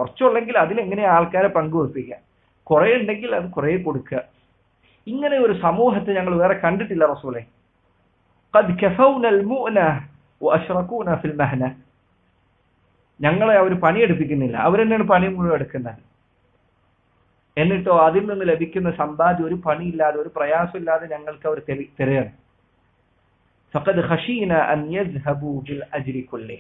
കുറച്ചുള്ളെങ്കിൽ അതിലെങ്ങനെ ആൾക്കാരെ പങ്കുവെപ്പിക്കുക കുറെ ഉണ്ടെങ്കിൽ അത് കുറെ കൊടുക്കുക ഇങ്ങനെ ഒരു സമൂഹത്തെ ഞങ്ങൾ വേറെ കണ്ടിട്ടില്ല റസൂലെ قد كفونا المؤنة وأشركونا في المهنة ഞങ്ങളെ അവർ പണിയെടുപ്പിക്കുന്നില്ല അവരെന്നെയാണ് പണി മുഴുവൻ എടുക്കുന്നത് എന്നിട്ടോ അതിൽ നിന്ന് ലഭിക്കുന്ന സമ്പാദ്യം ഒരു പണിയില്ലാതെ ഒരു പ്രയാസമില്ലാതെ ഞങ്ങൾക്ക് അവർ തരികയാണ് ഫഖദ് ഖശീന അൻ യദ്ഹബു ബിൽ അജ്രി കുല്ലി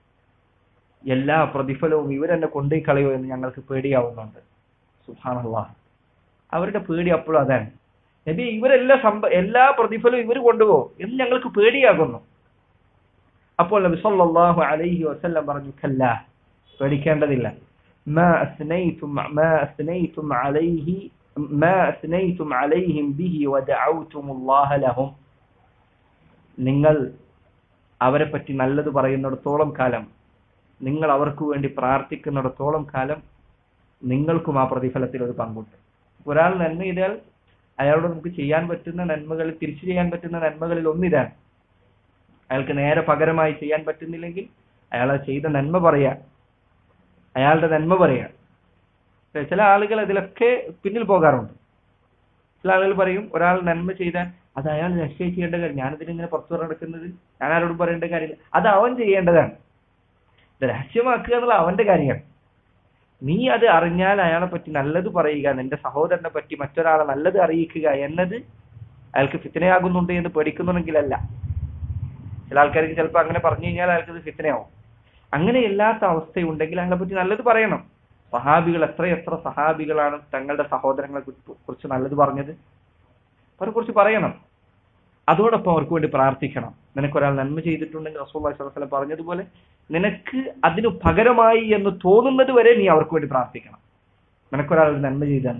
എല്ലാ പ്രതിഫലവും ഇവരെന്നെ കൊണ്ടുപോയി കളയോ എന്ന് ഞങ്ങൾക്ക് പേടിയാവുന്നുണ്ട് സുബ്ഹാനല്ലാഹ് അവരുടെ പേടി അപ്പോഴും അതാണ് നബി ഇവരെല്ലാ സമ്പ എല്ലാ പ്രതിഫലവും ഇവർ കൊണ്ടുപോകും എന്ന് ഞങ്ങൾക്ക് പേടിയാകുന്നു അപ്പോൾ നബി സല്ലല്ലാഹു അലൈഹി വസല്ലം പറഞ്ഞു കല്ല പേടിക്കേണ്ടതില്ല ما أثنيتم ما أثنيتم عليه ما أثنيتم عليهم به ودعوتم الله لهم നിങ്ങൾ അവരെ പറ്റി നല്ലത് പറയുന്നിടത്തോളം കാലം നിങ്ങൾ അവർക്ക് വേണ്ടി പ്രാർത്ഥിക്കുന്നിടത്തോളം കാലം നിങ്ങൾക്കും ആ പ്രതിഫലത്തിൽ ഒരു പങ്കുണ്ട് ഒരാൾ നന്മ ചെയ്താൽ അയാളോട് നമുക്ക് ചെയ്യാൻ പറ്റുന്ന നന്മകളിൽ തിരിച്ചു ചെയ്യാൻ പറ്റുന്ന നന്മകളിൽ ഒന്നിതാണ് അയാൾക്ക് നേരെ പകരമായി ചെയ്യാൻ പറ്റുന്നില്ലെങ്കിൽ അയാൾ ചെയ്ത നന്മ പറയാ അയാളുടെ നന്മ പറയാ ചില ആളുകൾ അതിലൊക്കെ പിന്നിൽ പോകാറുണ്ട് ചില ആളുകൾ പറയും ഒരാൾ നന്മ ചെയ്താൽ അത് അയാൾ രക്ഷയെ ചെയ്യേണ്ട കാര്യം ഞാനിതിനിങ്ങനെ പുറത്തു നടക്കുന്നത് ഞാൻ ആരോടും പറയേണ്ട കാര്യമില്ല അത് അവൻ ചെയ്യേണ്ടതാണ് ഇത് രഹസ്യമാക്കുക എന്നുള്ള അവന്റെ കാര്യമാണ് നീ അത് അറിഞ്ഞാൽ അയാളെ പറ്റി നല്ലത് പറയുക നിന്റെ സഹോദരനെ പറ്റി മറ്റൊരാളെ നല്ലത് അറിയിക്കുക എന്നത് അയാൾക്ക് ഫിത്തനയാകുന്നുണ്ട് എന്ന് പേടിക്കുന്നുണ്ടെങ്കിലല്ല ചില ആൾക്കാർക്ക് ചിലപ്പോൾ അങ്ങനെ പറഞ്ഞു കഴിഞ്ഞാൽ അയാൾക്ക് ഇത് ഫിത്തനയാവും അങ്ങനെ ഇല്ലാത്ത അവസ്ഥയുണ്ടെങ്കിൽ അയാളെ പറ്റി നല്ലത് പറയണം സഹാബികൾ എത്രയെത്ര സഹാബികളാണ് തങ്ങളുടെ സഹോദരങ്ങളെ കുറിച്ച് നല്ലത് പറഞ്ഞത് അവരെ കുറിച്ച് പറയണം അതോടൊപ്പം അവർക്ക് വേണ്ടി പ്രാർത്ഥിക്കണം നിനക്കൊരാൾ നന്മ ചെയ്തിട്ടുണ്ടെങ്കിൽ റസൂൽ വസ്ലം പറഞ്ഞതുപോലെ നിനക്ക് അതിനു പകരമായി എന്ന് തോന്നുന്നത് വരെ നീ അവർക്ക് വേണ്ടി പ്രാർത്ഥിക്കണം നിനക്കൊരാൾ ഒരു നന്മ ചെയ്താൽ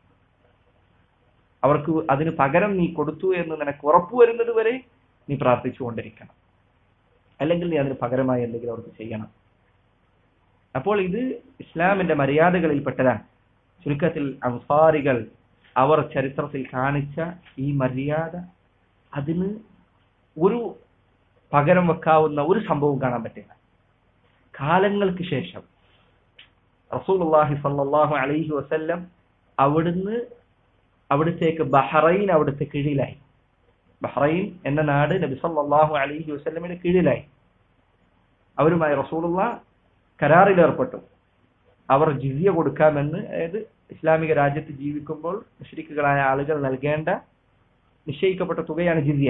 അവർക്ക് അതിന് പകരം നീ കൊടുത്തു എന്ന് നിനക്ക് ഉറപ്പു വരുന്നത് വരെ നീ പ്രാർത്ഥിച്ചുകൊണ്ടിരിക്കണം അല്ലെങ്കിൽ നീ അതിന് പകരമായി എന്തെങ്കിലും അവർക്ക് ചെയ്യണം അപ്പോൾ ഇത് ഇസ്ലാമിന്റെ മര്യാദകളിൽപ്പെട്ടതാണ് ചുരുക്കത്തിൽ അൻസാരികൾ അവർ ചരിത്രത്തിൽ കാണിച്ച ഈ മര്യാദ അതിന് ഒരു പകരം വെക്കാവുന്ന ഒരു സംഭവം കാണാൻ പറ്റില്ല കാലങ്ങൾക്ക് ശേഷം റസൂലുള്ളാഹി സല്ലല്ലാഹു അലൈഹി വസല്ലം അവിടുന്ന് അവിടത്തേക്ക് ബഹ്റൈൻ അവിടുത്തെ കീഴിലായി ബഹ്റൈൻ എന്ന നാട് നബി സല്ലല്ലാഹു അലൈഹി വസല്ലമിന്റെ കീഴിലായി അവരുമായി റസൂലുള്ള കരാറിൽ ഏർപ്പെട്ടു അവർ ജിസിയ കൊടുക്കാമെന്ന് അതായത് ഇസ്ലാമിക രാജ്യത്ത് ജീവിക്കുമ്പോൾ മുഷ്രിക്കുകളായ ആളുകൾ നൽകേണ്ട നിശ്ചയിക്കപ്പെട്ട തുകയാണ് ജിസിയ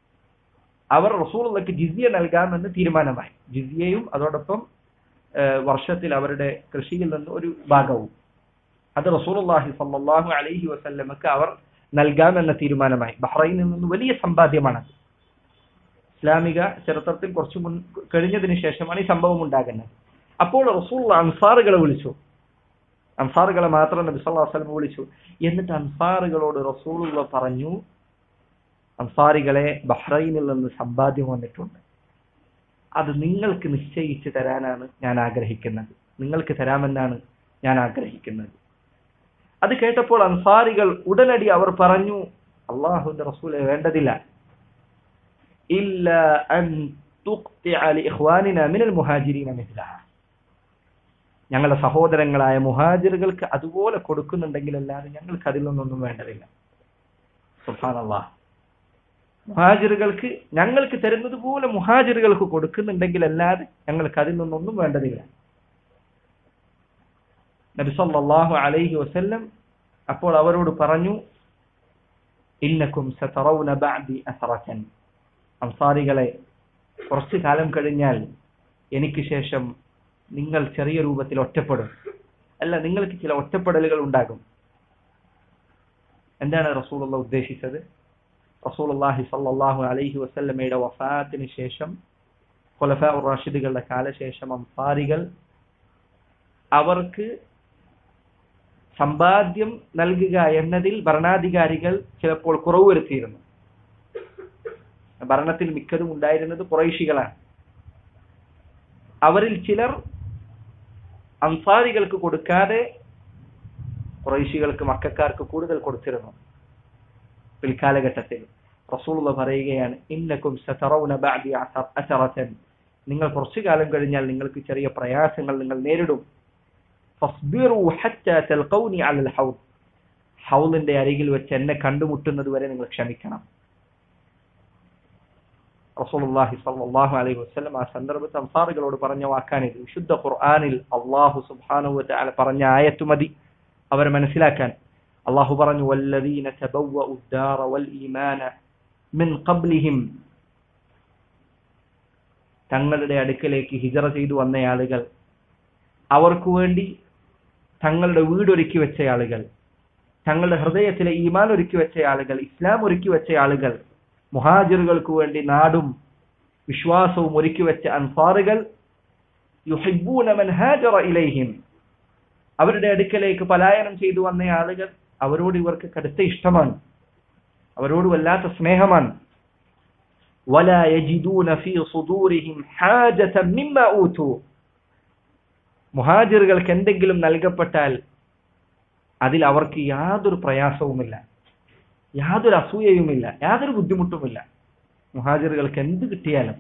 അവർ റസൂലുള്ളക്ക് ജിസിയ നൽകാമെന്ന് തീരുമാനമായി ജിസിയയും അതോടൊപ്പം വർഷത്തിൽ അവരുടെ കൃഷിയിൽ നിന്ന് ഒരു ഭാഗവും അത് റസൂലുള്ളാഹി സല്ലല്ലാഹു അലൈഹി വസല്ലമക്ക് അവർ നൽകാമെന്ന തീരുമാനമായി ബഹ്റൈനിൽ നിന്ന് വലിയ സമ്പാദ്യമാണ് ഇസ്ലാമിക ചരിത്രത്തിൽ കുറച്ചു മുൻ കഴിഞ്ഞതിന് ശേഷമാണ് ഈ സംഭവം ഉണ്ടാകുന്നത് അപ്പോൾ റസൂൽ അൻസാറുകളെ വിളിച്ചു അൻസാറുകളെ മാത്രം നബി സല്ലല്ലാഹു അലൈഹി വസല്ലം വിളിച്ചു എന്നിട്ട് അൻസാറുകളോട് റസൂലുള്ള പറഞ്ഞു അൻസാരികളെ ബഹ്റൈനിൽ നിന്ന് സമ്പാദ്യം വന്നിട്ടുണ്ട് അത് നിങ്ങൾക്ക് നിശ്ചയിച്ചു തരാനാണ് ഞാൻ ആഗ്രഹിക്കുന്നത് നിങ്ങൾക്ക് തരാമെന്നാണ് ഞാൻ ആഗ്രഹിക്കുന്നത് അത് കേട്ടപ്പോൾ അൻസാരികൾ ഉടനടി അവർ പറഞ്ഞു അള്ളാഹുവിന്റെ റസൂലെ വേണ്ടതില്ല ഇല്ല അൻ മിനൽ മുഹാജിരീന മിഥ്ലഹ ഞങ്ങളുടെ സഹോദരങ്ങളായ മുഹാജിറുകൾക്ക് അതുപോലെ കൊടുക്കുന്നുണ്ടെങ്കിൽ അല്ലാതെ ഞങ്ങൾക്ക് അതിൽ നിന്നൊന്നും വേണ്ടതില്ല സുഹാനല്ലാ മുഹാജിറുകൾക്ക് ഞങ്ങൾക്ക് തരുന്നത് പോലെ മുഹാജിറുകൾക്ക് കൊടുക്കുന്നുണ്ടെങ്കിൽ അല്ലാതെ ഞങ്ങൾക്ക് അതിൽ നിന്നൊന്നും വേണ്ടതില്ല നബി സല്ലല്ലാഹു അലൈഹി വസല്ലം അപ്പോൾ അവരോട് പറഞ്ഞു ഇന്നക്കും സതറൗന ബഅദി അസറതൻ അൻസാരികളെ കുറച്ചു കാലം കഴിഞ്ഞാൽ എനിക്ക് ശേഷം നിങ്ങൾ ചെറിയ രൂപത്തിൽ ഒറ്റപ്പെടും അല്ല നിങ്ങൾക്ക് ചില ഒറ്റപ്പെടലുകൾ ഉണ്ടാകും എന്താണ് റസൂലുള്ള ഉദ്ദേശിച്ചത് റസൂലുള്ളാഹി സല്ലല്ലാഹു അലൈഹി വസല്ലമയുടെ വഫാത്തിന് ശേഷം ഖുലഫാ റാഷിദുകളുടെ കാലശേഷം അൻസാരികൾ അവർക്ക് സമ്പാദ്യം നൽകുക എന്നതിൽ ഭരണാധികാരികൾ ചിലപ്പോൾ കുറവ് വരുത്തിയിരുന്നു ഭരണത്തിൽ മിക്കതും ഉണ്ടായിരുന്നത് കുറൈശികളാണ് അവരിൽ ചിലർ അൻസാരികൾക്ക് കൊടുക്കാതെ കുറൈശികൾക്ക് മക്കാർക്ക് കൂടുതൽ കൊടുത്തിരുന്നു പിൽക്കാലഘട്ടത്തിൽ റസൂലുള്ള പറയുകയാണ് ഇന്നക്കും സതറൗന ബഅദി അസറതൻ നിങ്ങൾ കുറച്ചു കാലം കഴിഞ്ഞാൽ നിങ്ങൾക്ക് ചെറിയ പ്രയാസങ്ങൾ നിങ്ങൾ നേരിടും ഫസ്ബിറു ഹത്താ തൽഖൗനി അലൽ ഹൗദ് ഹൗദിന്റെ അരികിൽ വെച്ച് എന്നെ കണ്ടുമുട്ടുന്നത് വരെ നിങ്ങൾ ക്ഷമിക്കണം റസൂലുള്ളാഹി സ്വല്ലല്ലാഹു അലൈഹി വസല്ലം ആ സന്ദർഭത്തിൽ അൻസാറുകളോട് പറഞ്ഞ വാക്കാണിത് വിശുദ്ധ ഖുർആനിൽ അല്ലാഹു സുബ്ഹാനഹു വ തആല പറഞ്ഞ ആയത്ത് മതി അവരെ മനസ്സിലാക്കാൻ അല്ലാഹു പറഞ്ഞു വല്ലദീന തബവ്വഉ الدار والإيمان من قبلهم തങ്ങളുടെ അടുക്കലേക്ക് ഹിജറ ചെയ്തു വന്ന ആളുകൾ അവർക്ക് വേണ്ടി തങ്ങളുടെ വീട് ഒരുക്കി വെച്ച ആളുകൾ തങ്ങളുടെ ഹൃദയത്തിലെ ഈമാൻ ഒരുക്കി വെച്ച ആളുകൾ ഇസ്ലാം ഒരുക്കി വെച്ച ആളുകൾ മുഹാജിറുകൾക്ക് വേണ്ടി നാടും വിശ്വാസവും ഒരുക്കി വെച്ച അൻസാറുകൾ യുഹിബ്ബൂന മൻ ഹാജറ ഇലൈഹിം അവരുടെ അടുക്കലേക്ക് പലായനം ചെയ്തു വന്ന ആളുകൾ അവരോട് ഇവർക്ക് കടുത്ത ഇഷ്ടമാണ് അവരോട് വല്ലാത്ത സ്നേഹമാണ് ولا يجدون في صدورهم حاجة مما أوتوا മുഹാജിറുകൾക്ക് എന്തെങ്കിലും നൽകപ്പെട്ടാൽ അതിൽ അവർക്ക് യാതൊരു പ്രയാസവുമില്ല യാതൊരു അസൂയയുമില്ല യാതൊരു ബുദ്ധിമുട്ടുമില്ല മുഹാജിറുകൾക്ക് എന്ത് കിട്ടിയാലും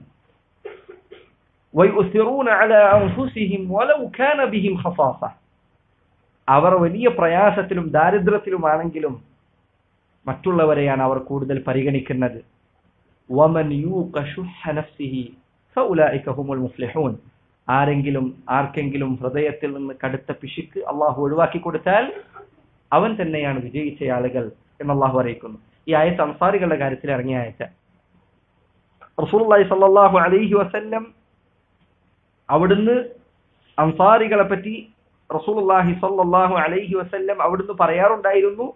ويؤثرون على أنفسهم ولو كان بهم خصاصة അവർ വലിയ പ്രയാസത്തിലും ദാരിദ്ര്യത്തിലുമാണെങ്കിലും മറ്റുള്ളവരെയാണ് അവർ കൂടുതൽ പരിഗണിക്കുന്നത് ومن يوق شح نفسه فأولئك هم المفلحون ആരെങ്കിലും ആർക്കെങ്കിലും ഹൃദയത്തിൽ നിന്ന് കടുത്ത പിശുക്ക് അള്ളാഹു ഒഴിവാക്കി കൊടുത്താൽ അവൻ തന്നെയാണ് വിജയിച്ച ആളുകൾ എന്ന് അള്ളാഹു അറിയിക്കുന്നു ഈ ആയത്ത് അൻസാരികളുടെ കാര്യത്തിൽ ഇറങ്ങിയ ആയത്ത് റസൂലുള്ളാഹി സ്വല്ലല്ലാഹു അലൈഹി വസല്ലം അവിടുന്ന് അൻസാരികളെ പറ്റി റസൂലുള്ളാഹി സ്വല്ലല്ലാഹു അലൈഹി വസല്ലം അവിടുന്ന് പറയാറുണ്ടായിരുന്നു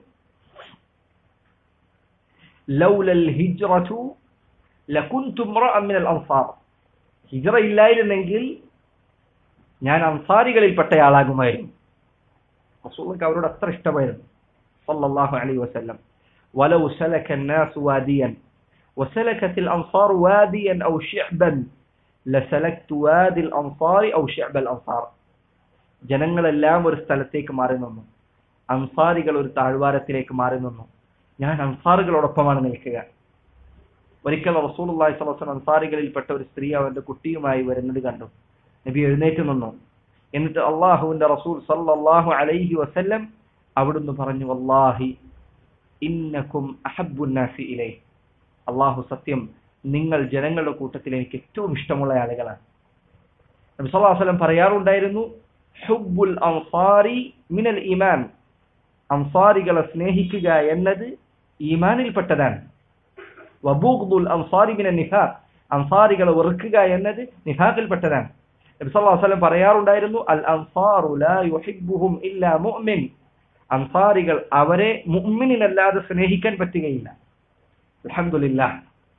ലൗലൽ ഹിജ്റതു ലകുൻതു ഇംറഅൻ മിനൽ അൻസാർ ഹിജ്റ ഇല്ലായിരുന്നെങ്കിൽ ഞാൻ അൻസാരികളിൽപ്പെട്ട ആളാകുമായിരുന്നു റസൂലുള്ളാഹിക്ക് അവരോട് അത്ര ഇഷ്ടമായിരുന്നു സല്ലല്ലാഹു അലൈഹി വസല്ലം ولو سلك الناس واديا وسلكت الأنصار واديا أو شعبا لسلكت وادي الأنصار أو شعب الأنصار ജനങ്ങളെല്ലാം ഒരു സ്ഥലത്തേക്ക് മാറി നിന്നു അൻസാരികൾ ഒരു താഴ്വാരത്തിലേക്ക് മാറി നിന്നു ഞാൻ അൻസാറുകളോടൊപ്പമാണ് നിൽക്കുക ഒരിക്കൽ റസൂലുള്ളാഹി സ്വല്ലല്ലാഹു അലൈഹി വസല്ലം അൻസാരികളിൽപ്പെട്ട ഒരു സ്ത്രീ അവന്റെ കുട്ടിയുമായി വരുന്നത് കണ്ടു നബി എഴുന്നേറ്റ് നിന്നു എന്നിട്ട് അള്ളാഹുവിന്റെ റസൂൽ സല്ലല്ലാഹു അലൈഹി വസല്ലം അവിടുന്ന് പറഞ്ഞു വല്ലാഹി ഇന്നക്കും അഹബ്ബുന്നാസി ഇലൈ അള്ളാഹു സത്യം നിങ്ങൾ ജനങ്ങളുടെ കൂട്ടത്തിൽ എനിക്ക് ഏറ്റവും ഇഷ്ടമുള്ള ആളുകളാണ് നബി സല്ലല്ലാഹു അലൈഹി വസല്ലം പറയാറുണ്ടായിരുന്നു ഹുബ്ബുൽ അൻസാരി മിനൽ ഈമാൻ അൻസാരികളെ സ്നേഹിക്കുക എന്നത് ഈമാനിൽപ്പെട്ടതാണ് വബൂഗ്ദുൽ അൻസാരി മിനൽ നിഫാഖ് അൻസാരികളെ വെറുക്കുക എന്നത് നിഫാഖിൽപ്പെട്ടതാണ് നബി സല്ലല്ലാഹു അലൈഹി വസല്ലം പറയാറുണ്ടായിരുന്നു അൽ അൻസാറു ലാ യുഹിബ്ബുഹും ഇല്ലാ മുഅ്മിൻ അൻസാരികൾ അവരെ മുഅ്മിനിനല്ലാതെ സ്നേഹിക്കാൻ പറ്റുകയില്ല അൽഹംദുലില്ലാഹ്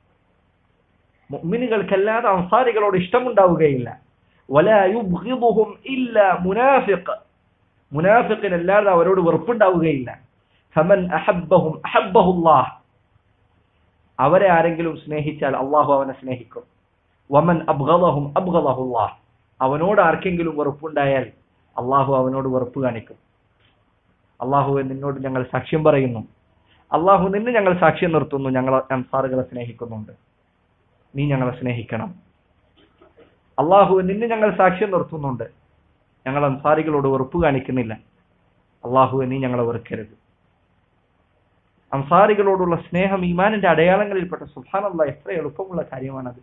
മുഅ്മിനുകൾക്കല്ലാതെ അൻസാരികളോട് ഇഷ്ടമുണ്ടാവുകയില്ല വലാ യുബ്ഗിദുഹും ഇല്ലാ മുനാഫിഖ് മുനാഫിഖിനല്ലാതെ അവരോട് വെറുപ്പുണ്ടാവുകയില്ല ഫമൻ അഹബ്ബഹും അഹബ്ബഹുല്ലാഹ് അവരെ ആരെങ്കിലും സ്നേഹിച്ചാൽ അള്ളാഹു അവനെ സ്നേഹിക്കും വമൻ അബ്ഗളഹും അബ്ഗളഹുല്ലാഹ് അവനോട് ആർക്കെങ്കിലും വെറുപ്പുണ്ടായാൽ അള്ളാഹു അവനോട് വെറുപ്പ് കാണിക്കും അള്ളാഹു നിന്നോട് ഞങ്ങൾ സാക്ഷ്യം പറയുന്നു അള്ളാഹു നിന്നെ ഞങ്ങൾ സാക്ഷ്യം നിർത്തുന്നു ഞങ്ങൾ അൻസാറുകളെ സ്നേഹിക്കുന്നുണ്ട് നീ ഞങ്ങളെ സ്നേഹിക്കണം അള്ളാഹു നിന്നെ ഞങ്ങൾ സാക്ഷ്യം നിർത്തുന്നുണ്ട് ഞങ്ങൾ അൻസാരികളോട് വെറുപ്പ് കാണിക്കുന്നില്ല അള്ളാഹു നീ ഞങ്ങളെ വെറുക്കരുത് അൻസാരികളോടുള്ള സ്നേഹം ഈമാനിന്റെ അടയാളങ്ങളിൽപ്പെട്ട സുഹാനല്ല എത്ര എളുപ്പമുള്ള കാര്യമാണത്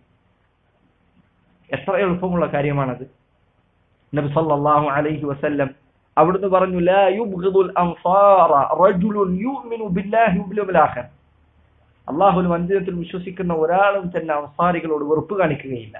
എത്ര എളുപ്പമുള്ള കാര്യമാണത് നബി സല്ലല്ലാഹു അലൈഹി വസല്ലം അവിടുന്ന് പറഞ്ഞു ലാ യുബ്ഗിദുൽ അൻസാറ റജുലുൻ യുഅ്മിനു ബില്ലാഹി വൽ യൗമിൽ ആഖിർ അല്ലാഹുവിൽ അന്ത്യത്തിൽ വിശ്വസിക്കുന്ന ഒരാളും തന്നെ അൻസാരികളോട് വെറുപ്പ് കാണിക്കുകയില്ല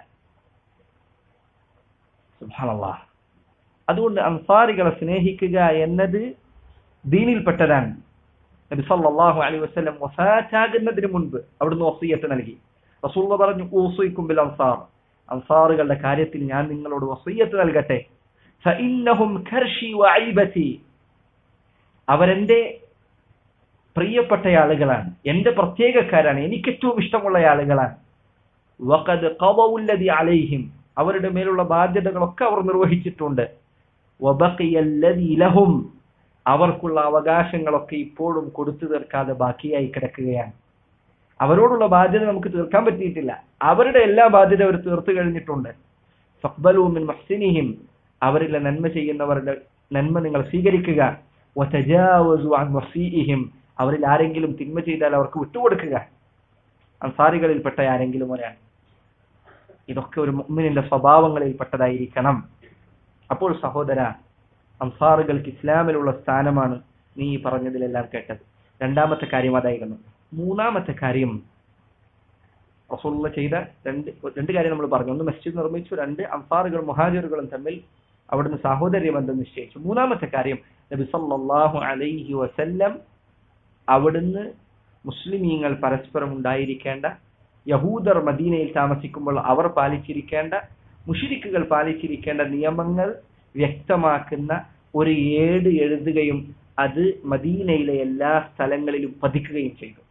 സുബ്ഹാനല്ലാഹ് അതുകൊണ്ട് അൻസാരികളെ സ്നേഹിക്കുക എന്നത് ദീനിൽപ്പെട്ടതാണ് നബി സല്ലല്ലാഹു അലൈഹി വസല്ലം വഫാത്താകുന്നതിന് മുൻപ് അവിടുന്ന് വസിയത്ത് നൽകി റസൂലുള്ള പറഞ്ഞു ഊസൈക്കും ബിൽ അൻസാർ അൻസാറുകളുടെ കാര്യത്തിൽ ഞാൻ നിങ്ങളോട് വസിയത്ത് നൽകട്ടെ ഫഇന്നഹും കർഷി വഈബതി അവരെന്റെ പ്രിയപ്പെട്ട ആളുകളാണ് എന്റെ പ്രത്യേകക്കാരാണ് എനിക്ക് ഏറ്റവും ഇഷ്ടമുള്ള ആളുകളാണ് വഖദ് ഖദവുല്ലദി അലൈഹിം അവരുടെ മേലുള്ള ബാധ്യതകളൊക്കെ അവർ നിർവഹിച്ചിട്ടുണ്ട് വബഖിയല്ലദി ലഹും അവർക്കുള്ള അവകാശങ്ങളൊക്കെ ഇപ്പോഴും കൊടുത്തു തീർക്കാതെ ബാക്കിയായി കിടക്കുകയാണ് അവരോടുള്ള ബാധ്യത നമുക്ക് തീർക്കാൻ പറ്റിയിട്ടില്ല അവരുടെ എല്ലാ ബാധ്യത അവർ തീർത്തു കഴിഞ്ഞിട്ടുണ്ട് ഫഖ്ബലു മിൻ മുഹ്സിനിഹിം അവരിലെ നന്മ ചെയ്യുന്നവരുടെ നന്മ നിങ്ങൾ സ്വീകരിക്കുക വതജാവസു അൻ വസീഇഹിം അവരിൽ ആരെങ്കിലും തിന്മ ചെയ്താൽ അവർക്ക് വിട്ടുകൊടുക്കുക അൻസാരികളിൽപ്പെട്ട ആരെങ്കിലും ഒരാൾ ഇതൊക്കെ ഒരു മുഅ്മിനിന്റെ സ്വഭാവങ്ങളിൽപ്പെട്ടതായിരിക്കണം അപ്പോൾ സഹോദര അൻസാറുകൾക്ക് ഇസ്ലാമിലുള്ള സ്ഥാനമാണ് നീ ഈ പറഞ്ഞതിലെല്ലാം കേട്ടത് രണ്ടാമത്തെ കാര്യം അതായിരുന്നു മൂന്നാമത്തെ കാര്യം റസൂലുള്ള ചെയ്ത രണ്ട് രണ്ട് കാര്യം നമ്മൾ പറഞ്ഞു ഒന്ന് മസ്ജിദ് നിർമ്മിച്ചു രണ്ട് അൻസാറുകളും മുഹാജിറുകളും തമ്മിൽ അവിടുന്ന് സാഹോദര്യ ബന്ധം നിശ്ചയിച്ചു മൂന്നാമത്തെ കാര്യം നബി സല്ലല്ലാഹു അലൈഹി വസല്ലം അവിടുന്ന് മുസ്ലിമീങ്ങൾ പരസ്പരം ഉണ്ടായിരിക്കേണ്ട യഹൂദർ മദീനയിൽ താമസിക്കുമ്പോൾ അവർ പാലിച്ചിരിക്കേണ്ട മുഷിരിക്കുകൾ പാലിച്ചിരിക്കേണ്ട നിയമങ്ങൾ വ്യക്തമാക്കുന്ന ഒരു ഏട് എഴുതുകയും അത് മദീനയിലെ എല്ലാ സ്ഥലങ്ങളിലും പതിക്കുകയും ചെയ്തു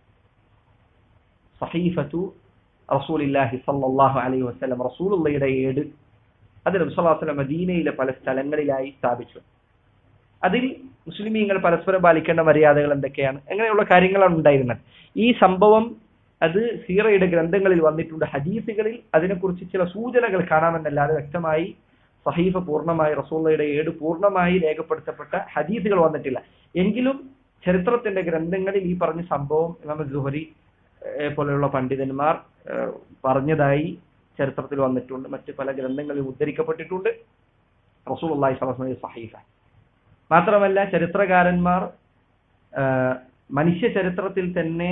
സഹീഫത്തു റസൂലില്ലാഹി സല്ലല്ലാഹു അലൈഹി വസല്ലം റസൂലുള്ളയുടെ ഏട് അത് നബി സല്ലല്ലാഹു അലൈഹി വസല്ലം മദീനയിലെ പല സ്ഥലങ്ങളിലായി സ്ഥാപിച്ചു അതിൽ മുസ്ലിമീങ്ങൾ പരസ്പരം പാലിക്കേണ്ട മര്യാദകൾ എന്തൊക്കെയാണ് അങ്ങനെയുള്ള കാര്യങ്ങളാണ് ഉണ്ടായിരുന്നത് ഈ സംഭവം അത് സീറയുടെ ഗ്രന്ഥങ്ങളിൽ വന്നിട്ടുണ്ട് ഹദീസുകളിൽ അതിനെക്കുറിച്ച് ചില സൂചനകൾ കാണാമെന്നല്ലാതെ വ്യക്തമായി സഹീഫ പൂർണ്ണമായി റസൂള്ളയുടെ ഏട് പൂർണ്ണമായി രേഖപ്പെടുത്തപ്പെട്ട ഹദീസുകൾ വന്നിട്ടില്ല എങ്കിലും ചരിത്രത്തിന്റെ ഗ്രന്ഥങ്ങളിൽ ഈ പറഞ്ഞ സംഭവം ഇമാം ജുഹരി ഏഹ്, പോലെയുള്ള പണ്ഡിതന്മാർ ഏഹ്, പറഞ്ഞതായി ചരിത്രത്തിൽ വന്നിട്ടുണ്ട് മറ്റ് പല ഗ്രന്ഥങ്ങളിൽ ഉദ്ധരിക്കപ്പെട്ടിട്ടുണ്ട് റസൂൽ അള്ളാഹി സ്വലം സഹീഫ മാത്രമല്ല ചരിത്രകാരന്മാർ ആഹ്, മനുഷ്യ ചരിത്രത്തിൽ തന്നെ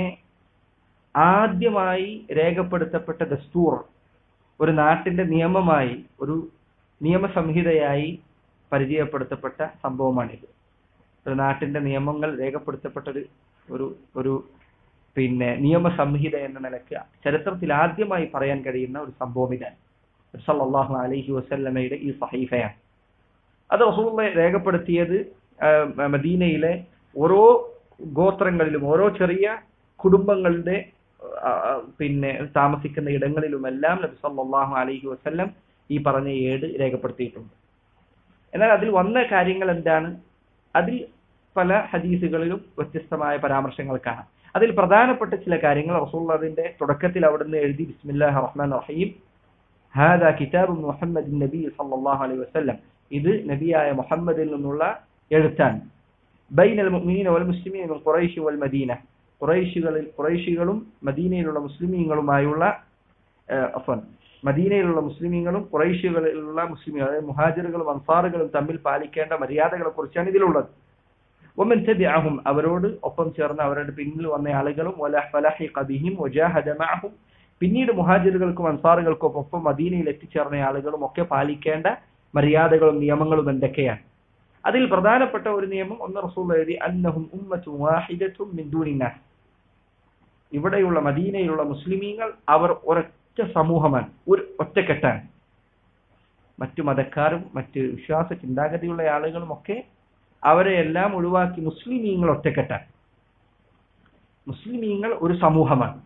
ആദ്യമായി രേഖപ്പെടുത്തപ്പെട്ട ദസ്തൂർ ഒരു നാട്ടിന്റെ നിയമമായി ഒരു നിയമസംഹിതയായി പരിചയപ്പെടുത്തപ്പെട്ട സംഭവമാണിത് ഒരു നാട്ടിന്റെ നിയമങ്ങൾ രേഖപ്പെടുത്തപ്പെട്ട ഒരു ഒരു ഒരു പിന്നെ നിയമസംഹിത എന്ന നിലയ്ക്ക് ചരിത്രത്തിൽ ആദ്യമായി പറയാൻ കഴിയുന്ന ഒരു സംഭവം ഇതാണ് സല്ലല്ലാഹു അലൈഹി വസല്ലമയുടെ ഈ സഹീഫയാണ് അത് റസൂലുള്ള രേഖപ്പെടുത്തിയത് ആ, മദീനയിലെ ഓരോ ഗോത്രങ്ങളിലും ഓരോ ചെറിയ കുടുംബങ്ങളുടെ ആ, ആ, പിന്നെ താമസിക്കുന്ന ഇടങ്ങളിലുമെല്ലാം നബി സല്ലല്ലാഹു അലൈഹി വസല്ലം ഈ പറഞ്ഞ ഏട് രേഖപ്പെടുത്തിയിട്ടുണ്ട് എന്നാൽ അതിൽ വന്ന കാര്യങ്ങൾ എന്താണ് അതിൽ പല ഹദീസുകളിലും വ്യത്യസ്തമായ പരാമർശങ്ങൾ കാണാം അതിൽ പ്രധാനപ്പെട്ട ചില കാര്യങ്ങൾ റസൂൽ അതിന്റെ തുടക്കത്തിൽ അവിടുന്ന് എഴുതി ബിസ്മില്ലാഹ് റഹ്മാൻ റഹീം ഹാദാ കിതാബ് മുഹമ്മദ് നബി സല്ലല്ലാഹു അലൈഹി വസല്ലം ഇത് നബിയായ മുഹമ്മദിൽ നിന്നുള്ള എഴുത്താണ് ബൈനൽ മുഅ്മിനീന വൽ മുസ്ലിമീന മിൻ ഖുറൈശ് വൽ മദീന ഖുറൈശികളിൽ ഖുറൈശികളും മദീനയിലുള്ള മുസ്ലിമീങ്ങളുമായുള്ള അഫൻ മദീനയിലുള്ള മുസ്ലിമീങ്ങളും ഖുറൈശികളിലുള്ള മുസ്ലിമീങ്ങൾ അതായത് മുഹാജിറുകളും അൻസാറുകളും തമ്മിൽ പാലിക്കേണ്ട മര്യാദകളെ കുറിച്ചാണ് ഇതിലുള്ളത് ഒമൻ തബിഅഹും അവരോട് ഒപ്പം ചേർന്ന് അവരുടെ പിന്നിൽ വന്ന ആളുകളും വല ഫലഹിഖ ബിഹിം വജാഹദ മഅഹും പിന്നീട് മുഹാജിറുകൾക്കും അൻസാറുകൾക്കും ഒപ്പം മദീനയിൽ എത്തിച്ചേർന്ന ആളുകളും ഒക്കെ പാലിക്കേണ്ട മര്യാദകളും നിയമങ്ങളും എന്തൊക്കെയാണ് അതിൽ പ്രധാനപ്പെട്ട ഒരു നിയമം ഒന്ന് റസൂൽ എഴുതി അന്നഹും ഉമ്മത്തും വാഹിദത്തും മിൻ ദൂനിന്നാസ് ഇവിടെയുള്ള മദീനയിലുള്ള മുസ്ലിമീങ്ങൾ അവർ ഒരൊറ്റ സമൂഹമാണ് ഒരു ഒറ്റക്കെട്ടാണ് മറ്റു മതക്കാരും മറ്റ് വിശ്വാസ ചിന്താഗതിയുള്ള ആളുകളും ഒക്കെ അവരെ എല്ലാം ഒഴിവാക്കി മുസ്ലിമീങ്ങൾ ഒറ്റക്കെട്ടാണ് മുസ്ലിമീങ്ങൾ ഒരു സമൂഹമാണ്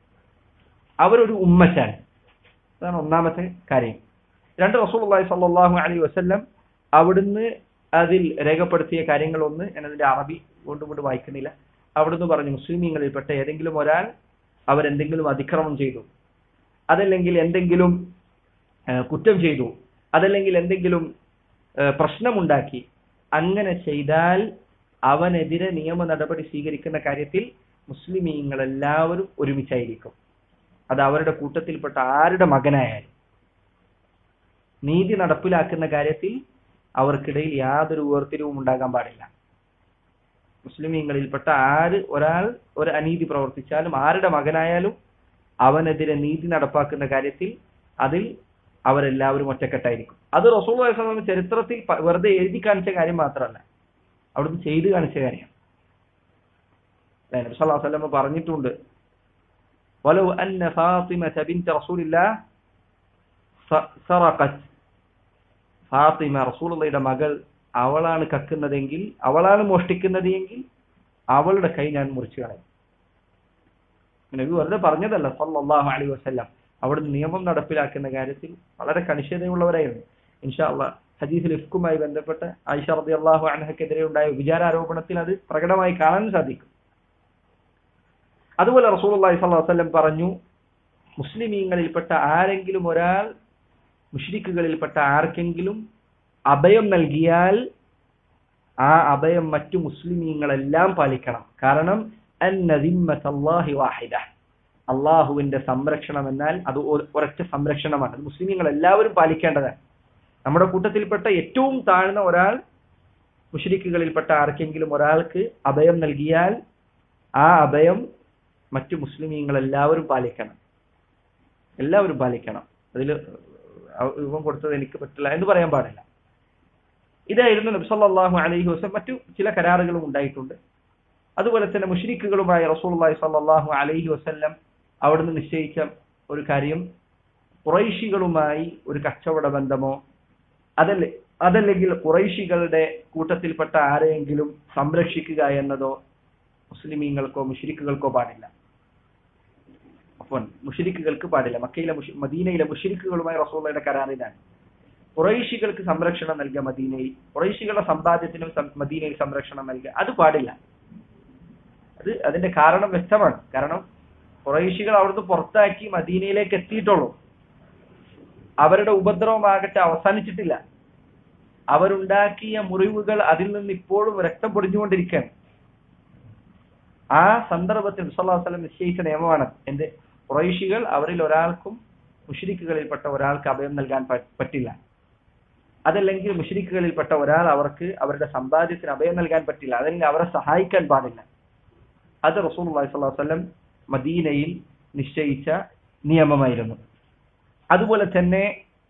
അവരൊരു ഉമ്മറ്റാണ് അതാണ് ഒന്നാമത്തെ കാര്യം രണ്ട് റസൂൽ സല്ലല്ലാഹു അലൈഹി വസല്ലം അവിടുന്ന് അതിൽ രേഖപ്പെടുത്തിയ കാര്യങ്ങളൊന്ന് ഞാൻ അതിന്റെ അറബി കൊണ്ടും കൊണ്ട് വായിക്കുന്നില്ല അവിടുന്ന് പറഞ്ഞു മുസ്ലിമീങ്ങളിൽപ്പെട്ട ഏതെങ്കിലും ഒരാൾ അവരെന്തെങ്കിലും അതിക്രമം ചെയ്തു അതല്ലെങ്കിൽ എന്തെങ്കിലും ആ, കുറ്റം ചെയ്തു അതല്ലെങ്കിൽ എന്തെങ്കിലും ആ, പ്രശ്നമുണ്ടാക്കി അങ്ങനെ ചെയ്താൽ അവനെതിരെ നിയമ നടപടി സ്വീകരിക്കുന്ന കാര്യത്തിൽ മുസ്ലിമീങ്ങൾ എല്ലാവരും ഒരുമിച്ചായിരിക്കും അത് അവരുടെ കൂട്ടത്തിൽപ്പെട്ട ആരുടെ മകനായാലും നീതി നടപ്പിലാക്കുന്ന കാര്യത്തിൽ അവർക്കിടയിൽ യാതൊരു വേർതിരിവും ഉണ്ടാകാൻ പാടില്ല മുസ്ലിമീങ്ങളിൽപ്പെട്ട ആര് ഒരാൾ ഒരു അനീതി പ്രവർത്തിച്ചാലും ആരുടെ മകനായാലും അവനെതിരെ നീതി നടപ്പാക്കുന്ന കാര്യത്തിൽ അതിൽ അവരെല്ലാവരും ഒറ്റക്കെട്ടായിരിക്കും അത് റസൂൽ വസ്ലാം ചരിത്രത്തിൽ പ- വെറുതെ എഴുതി കാണിച്ച കാര്യം മാത്രമല്ല അവിടുന്ന് ചെയ്തു കാണിച്ച കാര്യമാണ് നബി സല്ലല്ലാഹു അലൈഹി വസല്ലം പറഞ്ഞിട്ടുണ്ട് ولو أن فاطمة بنت رسول الله സ- സറഖത്ത് ഫാത്തിമ റസൂലുള്ളയുടെ മകൾ അവളാണ് കക്കുന്നതെങ്കിൽ അവളാണ് മോഷ്ടിക്കുന്നത് എങ്കിൽ അവളുടെ കൈ ഞാൻ മുറിച്ചു കളയും നബി വെറുതെ പറഞ്ഞതല്ല സല്ലല്ലാഹു അലൈഹി വസല്ലം അവിടുന്ന് നിയമം നടപ്പിലാക്കുന്ന കാര്യത്തിൽ വളരെ കണിശതയുള്ളവരായിരുന്നു ഇൻഷാ അള്ളാഹ് ഹദീസിൽ ഇഫ്കുമായി ബന്ധപ്പെട്ട് ആയിഷ റളിയല്ലാഹു അൻഹക്കെതിരെ ഉണ്ടായ വിചാരാരോപണത്തിൽ അത് പ്രകടമായി കാണാൻ സാധിക്കും അതുപോലെ റസൂലുള്ളാഹി സ്വല്ലല്ലാഹു അലൈഹി വസല്ലം പറഞ്ഞു മുസ്ലിമീങ്ങളിൽപ്പെട്ട ആരെങ്കിലും ഒരാൾ മുഷ്രിക്കുകളിൽപ്പെട്ട ആർക്കെങ്കിലും അഭയം നൽകിയാൽ ആ അഭയം മറ്റു മുസ്ലിമീങ്ങളെല്ലാം പാലിക്കണം കാരണം അന്നദിമ്മത്തല്ലാഹി വാഹിദ അള്ളാഹുവിന്റെ സംരക്ഷണം എന്നാൽ അത് ഒ- ഒരൊറ്റ സംരക്ഷണമാണ് അത് മുസ്ലിമീങ്ങൾ എല്ലാവരും പാലിക്കേണ്ടതാണ് നമ്മുടെ കൂട്ടത്തിൽപ്പെട്ട ഏറ്റവും താഴ്ന്ന ഒരാൾ മുഷരിക്കുകളിൽപ്പെട്ട ആർക്കെങ്കിലും ഒരാൾക്ക് അഭയം നൽകിയാൽ ആ അഭയം മറ്റു മുസ്ലിമീങ്ങൾ എല്ലാവരും പാലിക്കണം എല്ലാവരും പാലിക്കണം അതിൽ ഇവൻ കൊടുത്തത് എനിക്ക് പറ്റില്ല എന്ന് പറയാൻ പാടില്ല ഇതായിരുന്നു നബി സല്ലല്ലാഹു അലൈഹി വസല്ലം മറ്റു ചില കരാറുകളും ഉണ്ടായിട്ടുണ്ട് അതുപോലെ തന്നെ മുഷ്രിക്കുകളുമായി റസൂലുള്ളാഹി സ്വല്ലല്ലാഹു അലൈഹി വസല്ലം അവിടുന്ന് നിശ്ചയിച്ച ഒരു കാര്യം കുറൈശികളുമായി ഒരു കച്ചവട ബന്ധമോ അതല്ല അതല്ലെങ്കിൽ കുറൈശികളുടെ കൂട്ടത്തിൽപ്പെട്ട ആരെയെങ്കിലും സംരക്ഷിക്കുക എന്നതോ മുസ്ലിമീങ്ങൾക്കോ മുഷിരിക്കുകൾക്കോ പാടില്ല അപ്പോൾ മുഷിരിക്കുകൾക്ക് പാടില്ല മക്കയിലെ മുഷി മദീനയിലെ മുഷിരിക്കുകളുമായി റസൂള്ളയുടെ കരാറിലാണ് കുറൈശികൾക്ക് സംരക്ഷണം നൽകുക മദീനയിൽ കുറൈശികളുടെ സമ്പാദ്യത്തിനും സം- മദീനയിൽ സംരക്ഷണം നൽകുക അത് പാടില്ല അത് അതിന്റെ കാരണം വ്യക്തമാണ് കാരണം കുറൈശികൾ അവിടുന്ന് പുറത്താക്കി മദീനയിലേക്ക് എത്തിയിട്ടുള്ളൂ അവരുടെ ഉപദ്രവമാകട്ടെ അവസാനിച്ചിട്ടില്ല അവരുണ്ടാക്കിയ മുറിവുകൾ അതിൽ നിന്ന് ഇപ്പോഴും രക്തം പൊടിഞ്ഞുകൊണ്ടിരിക്കുകയാണ് ആ സന്ദർഭത്തിൽ വസ്ലം നിശ്ചയിച്ച നിയമമാണ് എന്ത് കുറൈശികൾ അവരിൽ ഒരാൾക്കും മുഷരിക്കുകളിൽപ്പെട്ട ഒരാൾക്ക് അഭയം നൽകാൻ പ- പറ്റില്ല അതല്ലെങ്കിൽ മുഷരിക്കുകളിൽപ്പെട്ട ഒരാൾ അവർക്ക് അവരുടെ സമ്പാദ്യത്തിന് അഭയം നൽകാൻ പറ്റില്ല അതല്ലെങ്കിൽ അവരെ സഹായിക്കാൻ പാടില്ല അത് റസൂൽ വസ്ലം മദീനയിൽ നിശ്ചയിച്ച നിയമമായിരുന്നു അതുപോലെ തന്നെ